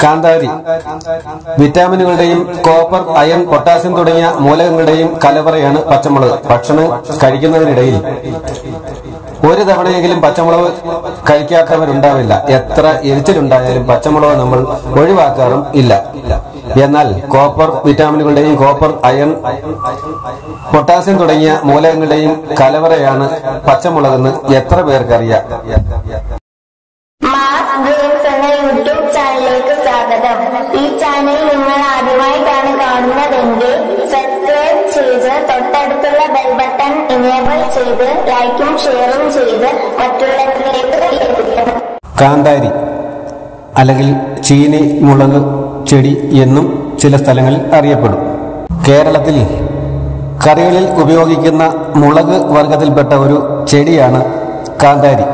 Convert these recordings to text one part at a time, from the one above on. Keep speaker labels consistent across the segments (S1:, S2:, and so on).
S1: കാന്താരി വിറ്റാമിനുകളുടെയും copper iron potassium തുടങ്ങിയ മൂലകങ്ങളുടെയും കലവറയാണ് പച്ചമുളക് ഭക്ഷണം കഴിക്കുന്നതിനിടയിൽ ഒരു തവണയെങ്കിലും പച്ചമുളക് കഴിക്കാത്തവരുണ്ടാവില്ല എത്ര എരിച്ചിലുണ്ടായാലും പച്ചമുളക് നമ്മൾ ഒഴിവാക്കാറും ഇല്ല എന്നാൽ കോപ്പർ വിറ്റാമിനുകളുടെയും കോപ്പർ അയൺ പൊട്ടാസ്യം തുടങ്ങിയ മൂലകങ്ങളുടെയും കലവറയാണ് പച്ചമുളകെന്ന് എത്ര പേർക്കറിയാം
S2: മാസ് ഗെയിംസ് എന്ന യൂട്യൂബ് ചാനലിലേക്ക് സ്വാഗതം ഈ ചാനൽ നിങ്ങൾ ആദ്യമായിട്ടാണ് കാണുന്നതെങ്കിൽ സബ്സ്ക്രൈബ് ചെയ്ത് തൊട്ടടുത്തുള്ള ബെൽ ബട്ടൺ ഇനേബിൾ ചെയ്ത് ലൈക്കും ഷെയറും ചെയ്ത് മറ്റുള്ളവരിലേക്ക് എത്തിക്കണം
S1: കാന്താരി അല്ലെങ്കിൽ ചീനി മുളക് ചെടി എന്നും ചില സ്ഥലങ്ങളിൽ അറിയപ്പെടും കേരളത്തിൽ കറികളിൽ ഉപയോഗിക്കുന്ന മുളക് വർഗത്തിൽപ്പെട്ട ഒരു ചെടിയാണ് കാന്താരി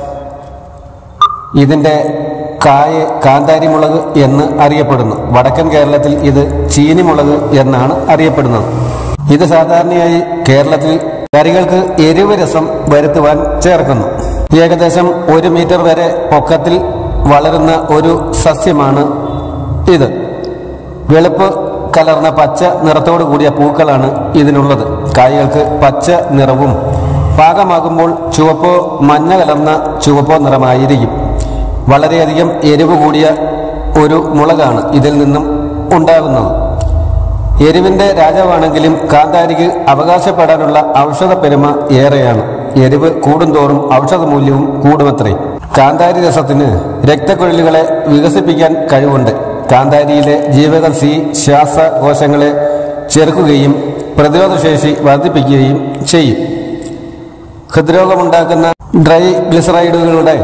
S1: ഇതിന്റെ കായ് കാന്താരി മുളക് എന്ന് അറിയപ്പെടുന്നു വടക്കൻ കേരളത്തിൽ ഇത് ചീനി മുളക് എന്നാണ് അറിയപ്പെടുന്നത് ഇത് സാധാരണയായി കേരളത്തിൽ കറികൾക്ക് എരിവ് രസം വരുത്തുവാൻ ചേർക്കുന്നു ഏകദേശം ഒരു മീറ്റർ വരെ പൊക്കത്തിൽ വളരുന്ന ഒരു സസ്യമാണ് ഇത് വെളുപ്പ് കലർന്ന പച്ച നിറത്തോടു കൂടിയ പൂക്കളാണ് ഇതിനുള്ളത് കായ്കൾക്ക് പച്ച നിറവും പാകമാകുമ്പോൾ ചുവപ്പോ മഞ്ഞ കലർന്ന ചുവപ്പോ നിറമായിരിക്കും വളരെയധികം എരിവ് കൂടിയ ഒരു മുളകാണ് ഇതിൽ നിന്നും ഉണ്ടാകുന്നത് എരിവിന്റെ രാജാവാണെങ്കിലും കാന്താരിക്ക് അവകാശപ്പെടാനുള്ള ഔഷധ പെരുമ ഏറെയാണ് എരിവ് കൂടുന്തോറും ഔഷധ മൂല്യവും കൂടുമത്രേ കാന്താരി രസത്തിന് രക്തക്കുഴലുകളെ വികസിപ്പിക്കാൻ കഴിവുണ്ട് കാന്താരിയിലെ ജീവക സി ശ്വാസകോശങ്ങളെ ചെറുക്കുകയും പ്രതിരോധശേഷി വർദ്ധിപ്പിക്കുകയും ചെയ്യും ഹൃദ്രോഗമുണ്ടാക്കുന്ന ഡ്രൈ ഗ്ലിസറൈഡുകളുടെ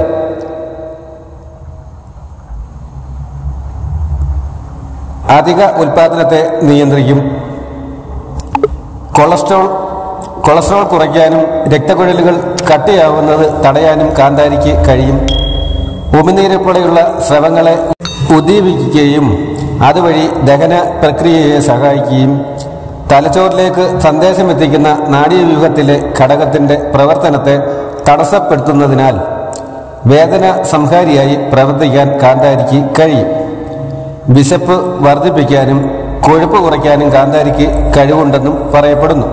S1: അധിക ഉൽപാദനത്തെ നിയന്ത്രിക്കും കൊളസ്ട്രോൾ കൊളസ്ട്രോൾ കുറയ്ക്കാനും രക്തക്കുഴലുകൾ കട്ടിയാവുന്നത് തടയാനും കാന്താരിക്ക് കഴിയും ഉമിനീരുൾപ്പെടെയുള്ള സ്രവങ്ങളെ ഉദ്ദീപിക്കുകയും അതുവഴി ദഹന പ്രക്രിയയെ സഹായിക്കുകയും തലച്ചോറിലേക്ക് സന്ദേശം എത്തിക്കുന്ന നാഡീവ്യൂഹത്തിലെ ഘടകത്തിന്റെ പ്രവർത്തനത്തെ തടസ്സപ്പെടുത്തുന്നതിനാൽ വേദന സംഹാരിയായി പ്രവർത്തിക്കാൻ കാന്താരിക്ക് കഴിയും വിശപ്പ് വർദ്ധിപ്പിക്കാനും കൊഴുപ്പ് കുറയ്ക്കാനും കാന്താരിക്ക് കഴിവുണ്ടെന്നും പറയപ്പെടുന്നു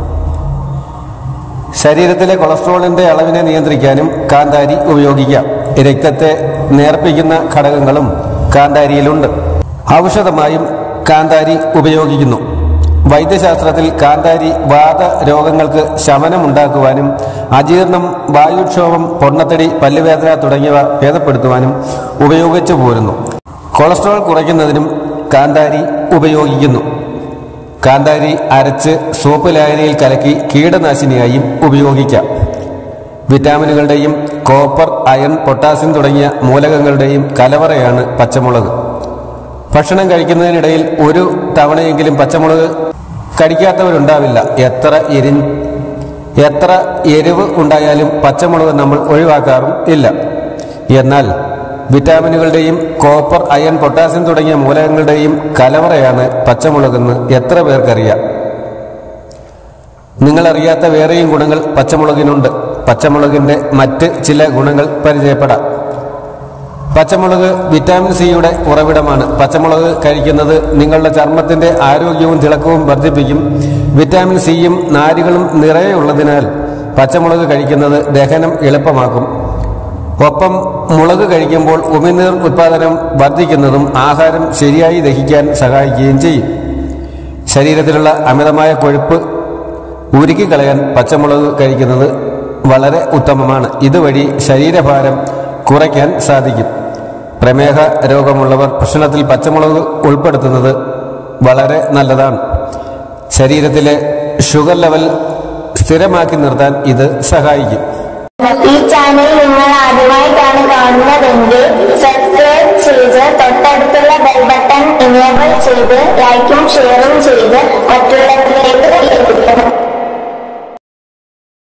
S1: ശരീരത്തിലെ കൊളസ്ട്രോളിന്റെ അളവിനെ നിയന്ത്രിക്കാനും കാന്താരി ഉപയോഗിക്കാം രക്തത്തെ നേർപ്പിക്കുന്ന ഘടകങ്ങളും കാന്താരിയിലുണ്ട് ഔഷധമായും കാന്താരി ഉപയോഗിക്കുന്നു വൈദ്യശാസ്ത്രത്തിൽ കാന്താരി വാത രോഗങ്ങൾക്ക് ശമനമുണ്ടാക്കുവാനും അജീർണം വായുക്ഷോഭം പൊണ്ണത്തടി പല്ലുവേദന തുടങ്ങിയവ ഭേദപ്പെടുത്തുവാനും ഉപയോഗിച്ചു പോരുന്നു കൊളസ്ട്രോൾ കുറയ്ക്കുന്നതിനും കാന്താരി ഉപയോഗിക്കുന്നു കാന്താരി അരച്ച് സോപ്പ് ലായനിയിൽ കലക്കി കീടനാശിനിയായും ഉപയോഗിക്കാം വിറ്റാമിനുകളുടെയും കോപ്പർ അയൺ പൊട്ടാസ്യം തുടങ്ങിയ മൂലകങ്ങളുടെയും കലവറയാണ് പച്ചമുളക് ഭക്ഷണം കഴിക്കുന്നതിനിടയിൽ ഒരു തവണയെങ്കിലും പച്ചമുളക് കടിക്കാത്തവരുണ്ടാവില്ല എത്ര എരി എത്ര എരിവ് ഉണ്ടായാലും പച്ചമുളക് നമ്മൾ ഒഴിവാക്കാറും ഇല്ല എന്നാൽ വിറ്റാമിനുകളുടെയും കോപ്പർ അയൺ പൊട്ടാസ്യം തുടങ്ങിയ മൂലകങ്ങളുടെയും കലവറയാണ് പച്ചമുളകെന്ന് എത്ര പേർക്കറിയാം നിങ്ങൾ അറിയാത്ത വേറെയും ഗുണങ്ങൾ പച്ചമുളകിനുണ്ട് പച്ചമുളകിന്റെ മറ്റ് ചില ഗുണങ്ങൾ പരിചയപ്പെടാം പച്ചമുളക് വിറ്റാമിൻ സിയുടെ ഉറവിടമാണ് പച്ചമുളക് കഴിക്കുന്നത് നിങ്ങളുടെ ചർമ്മത്തിന്റെ ആരോഗ്യവും തിളക്കവും വർദ്ധിപ്പിക്കും വിറ്റാമിൻ സിയും നാരുകളും നിറയെ ഉള്ളതിനാൽ പച്ചമുളക് കഴിക്കുന്നത് ദഹനം എളുപ്പമാക്കും ഒപ്പം മുളക് കഴിക്കുമ്പോൾ ഉമിനീർ ഉത്പാദനം വർദ്ധിക്കുന്നതും ആഹാരം ശരിയായി ദഹിക്കാൻ സഹായിക്കുകയും ചെയ്യും ശരീരത്തിലുള്ള അമിതമായ കൊഴുപ്പ് ഉരുക്കിക്കളയാൻ പച്ചമുളക് കഴിക്കുന്നത് വളരെ ഉത്തമമാണ് ഇതുവഴി ശരീരഭാരം കുറയ്ക്കാൻ സാധിക്കും പ്രമേഹ രോഗമുള്ളവർ ഭക്ഷണത്തിൽ പച്ചമുളക് ഉൾപ്പെടുത്തുന്നത് വളരെ നല്ലതാണ് ശരീരത്തിലെ ഷുഗർ ലെവൽ സ്ഥിരമാക്കി നിർത്താൻ ഇത് സഹായിക്കും
S2: ഈ ചാനൽ നിങ്ങൾ ആദ്യമായിട്ടാണ് കാണുന്നതെങ്കിൽ സബ്സ്ക്രൈബ് ചെയ്ത് തൊട്ടടുത്തുള്ള ബെൽ ബട്ടൺ ഇനേബിൾ ചെയ്ത് ലൈക്കും ഷെയറും ചെയ്ത് മറ്റുള്ളവരിലേക്ക് എത്തിക്കണം